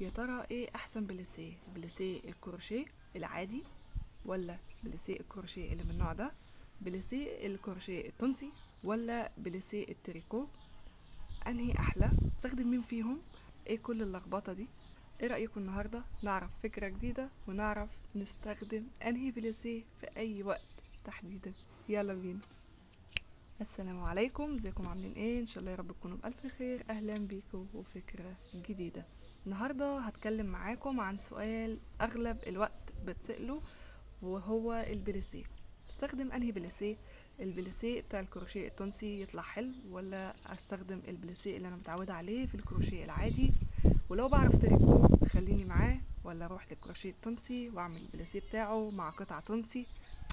يا ترى ايه احسن بليسيه بليسيه الكروشيه العادي ولا بليسيه الكروشيه اللي من النوع ده بليسيه الكروشيه التونسي ولا بليسيه التريكو انهي احلى استخدم مين فيهم ايه كل اللخبطه دي ايه رايكم النهارده نعرف فكره جديده ونعرف نستخدم انهي بليسيه في اي وقت تحديدا يلا بينا السلام عليكم ازيكم عاملين ايه ان شاء الله يا رب تكونوا بالف خير اهلا بيكم وفكره جديده النهارده هتكلم معاكم عن سؤال اغلب الوقت بتسأله وهو البليسيه استخدم انهي بليسيه البليسيه بتاع الكروشيه التونسي يطلع حلو ولا استخدم البليسيه اللي انا متعوده عليه في الكروشيه العادي ولو بعرف تريكو خليني معاه ولا اروح للكروشيه التونسي واعمل البليسيه بتاعه مع قطعه تونسي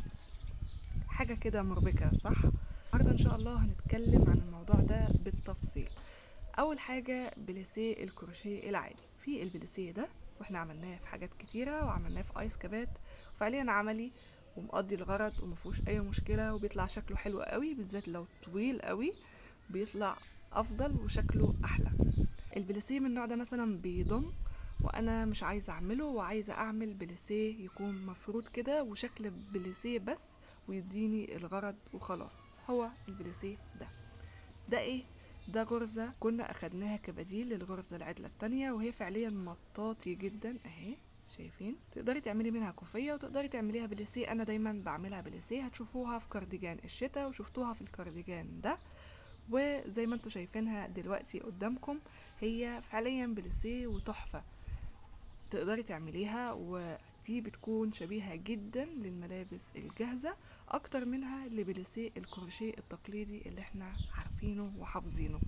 حاجه كده مربكه صح النهارده ان شاء الله هنتكلم عن الموضوع ده بالتفصيل اول حاجه بليسيه الكروشيه العادي في البليسيه ده واحنا عملناه في حاجات كتيره وعملناه في ايس كابات وفعليا عملي ومقضي الغرض ومفيهوش اي مشكله وبيطلع شكله حلو قوي بالذات لو طويل قوي بيطلع افضل وشكله احلى البليسيه من النوع ده مثلا بيضم وانا مش عايزه اعمله وعايزه اعمل بليسيه يكون مفروض كده وشكل بليسيه بس ويديني الغرض وخلاص هو البليسيه ده ده ايه ده غرزة كنا اخدناها كبديل للغرزة العدلة التانية وهي فعليا مطاطي جدا اهي شايفين تقدري تعملي منها كوفية وتقدري تعمليها بليسيه انا دايما بعملها بليسيه هتشوفوها في كارديجان الشتاء وشفتوها في الكارديجان ده وزي ما انتم شايفينها دلوقتي قدامكم هي فعليا بليسيه وتحفة تقدري تعمليها ودي بتكون شبيهة جدا للملابس الجاهزة اكتر منها لبليسيه الكروشيه التقليدي اللي احنا عارفينه وحافظينه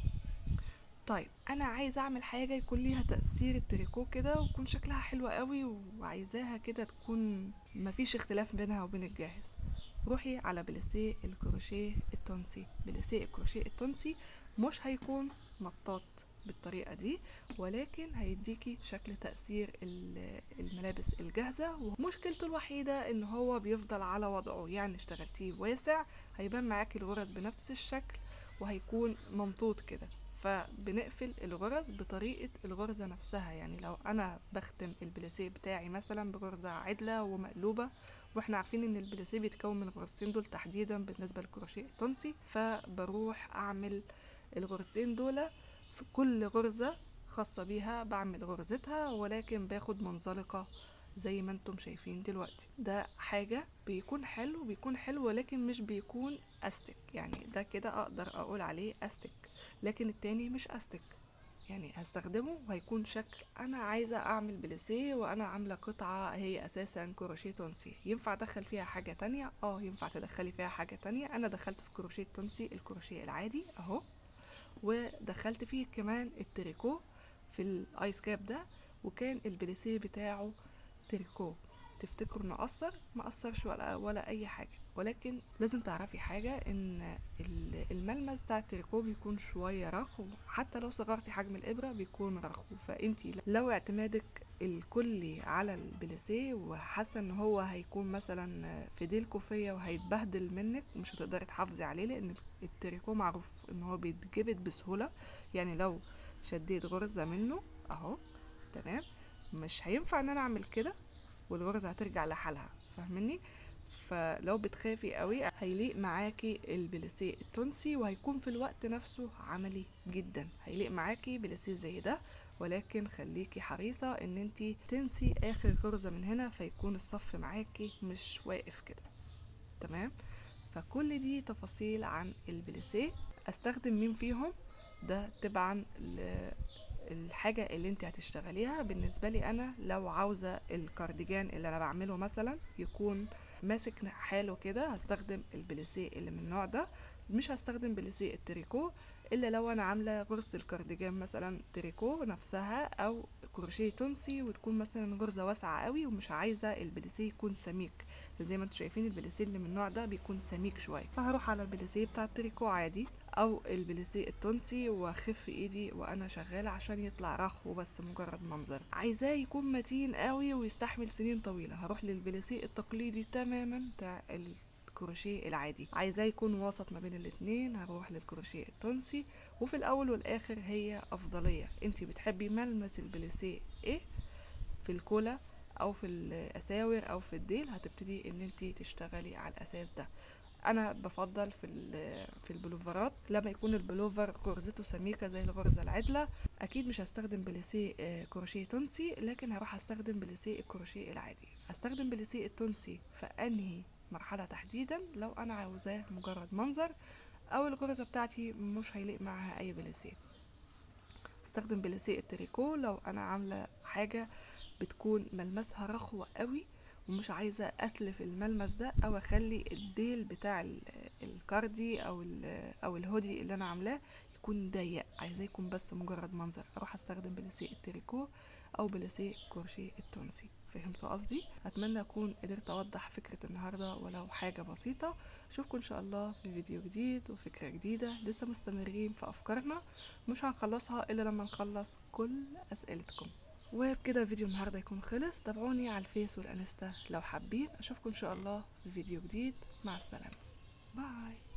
طيب انا عايزه اعمل حاجه يكون ليها تاثير التريكو كده ويكون شكلها حلو قوي وعايزاها كده تكون مفيش اختلاف بينها وبين الجاهز روحي على بليسيه الكروشيه التونسي بليسيه الكروشيه التونسي مش هيكون مطاط بالطريقة دي ولكن هيديكي شكل تأثير الملابس الجاهزة ومشكلته الوحيدة ان هو بيفضل على وضعه يعني اشتغلتيه واسع هيبان معاكي الغرز بنفس الشكل وهيكون ممطوط كده فبنقفل الغرز بطريقة الغرزة نفسها يعني لو انا بختم البليسيه بتاعي مثلا بغرزة عدلة ومقلوبة واحنا عارفين ان البليسيه بيتكون من الغرزتين دول تحديدا بالنسبة للكروشيه التونسي فبروح اعمل الغرزتين دول في كل غرزة خاصة بيها بعمل غرزتها ولكن باخد منزلقة زي ما انتم شايفين دلوقتي ده حاجة بيكون حلو بيكون حلو ولكن مش بيكون استك يعني ده كده اقدر اقول عليه استك لكن التاني مش استك يعني هستخدمه وهيكون شكل انا عايزة اعمل بليسيه وانا عاملة قطعة هي اساسا كروشيه تونسي ينفع ادخل فيها حاجة تانية اه ينفع تدخلي فيها حاجة تانية انا دخلت في كروشيه تونسي الكروشيه العادي اهو ودخلت فيه كمان التريكو في الايس كاب ده وكان البليسيه بتاعه تريكو تفتكروا انه اثر ما اثرش ولا ولا اي حاجه ولكن لازم تعرفي حاجه ان الملمس بتاع التريكو بيكون شويه رخو حتى لو صغرتي حجم الابره بيكون رخو فانتي لو اعتمادك الكلي على البليسيه وحاسه ان هو هيكون مثلا في ديل كوفيه وهيتبهدل منك مش هتقدري تحافظي عليه لان التريكو معروف ان هو بيتجبد بسهوله يعني لو شديت غرزه منه اهو تمام مش هينفع ان انا اعمل كده والغرزه هترجع لحالها فاهمني فلو بتخافي قوي هيليق معاكي البليسيه التونسي وهيكون في الوقت نفسه عملي جدا هيليق معاكي بليسيه زي ده ولكن خليكي حريصة ان انتي تنسي اخر غرزة من هنا فيكون الصف معاكي مش واقف كده تمام فكل دي تفاصيل عن البليسيه استخدم مين فيهم ده تبعا الحاجة اللي انت هتشتغليها بالنسبة لي انا لو عاوزة الكارديجان اللي انا بعمله مثلا يكون ماسك حاله كده هستخدم البليسيه اللي من النوع ده مش هستخدم بليسيه التريكو الا لو انا عامله غرزه الكارديجان مثلا تريكو نفسها او كروشيه تونسي وتكون مثلا غرزه واسعه قوي ومش عايزه البليسيه يكون سميك زي ما انتم شايفين البليسيه اللي من النوع ده بيكون سميك شويه فهروح على البليسيه بتاع التريكو عادي او البليسيه التونسي واخف ايدي وانا شغاله عشان يطلع رخو بس مجرد منظر عايزاه يكون متين قوي ويستحمل سنين طويله هروح للبليسيه التقليدي تماما بتاع الكروشيه العادي عايزاه يكون وسط ما بين الاتنين هروح للكروشيه التونسي وفي الاول والاخر هي افضليه انت بتحبي ملمس البليسيه ايه في الكولا او في الاساور او في الديل هتبتدي ان انت تشتغلي على الاساس ده انا بفضل في في البلوفرات لما يكون البلوفر غرزته سميكه زي الغرزه العدله اكيد مش هستخدم بليسيه كروشيه تونسي لكن هروح استخدم بليسيه الكروشيه العادي هستخدم بليسيه التونسي في انهي مرحله تحديدا لو انا عاوزاه مجرد منظر او الغرزه بتاعتي مش هيليق معاها اي بليسيه استخدم بليسيه التريكو لو انا عامله حاجه بتكون ملمسها رخوة قوي ومش عايزة اتلف الملمس ده او اخلي الديل بتاع الكاردي او او الهودي اللي انا عاملاه يكون ضيق عايزاه يكون بس مجرد منظر اروح استخدم بليسيه التريكو او بليسيه كروشيه التونسي فهمتوا قصدي اتمنى اكون قدرت اوضح فكره النهارده ولو حاجه بسيطه اشوفكم ان شاء الله في فيديو جديد وفكره جديده لسه مستمرين في افكارنا مش هنخلصها الا لما نخلص كل اسئلتكم وبكده فيديو النهارده يكون خلص تابعوني على الفيس والانستا لو حابين اشوفكم ان شاء الله في فيديو جديد مع السلامه باي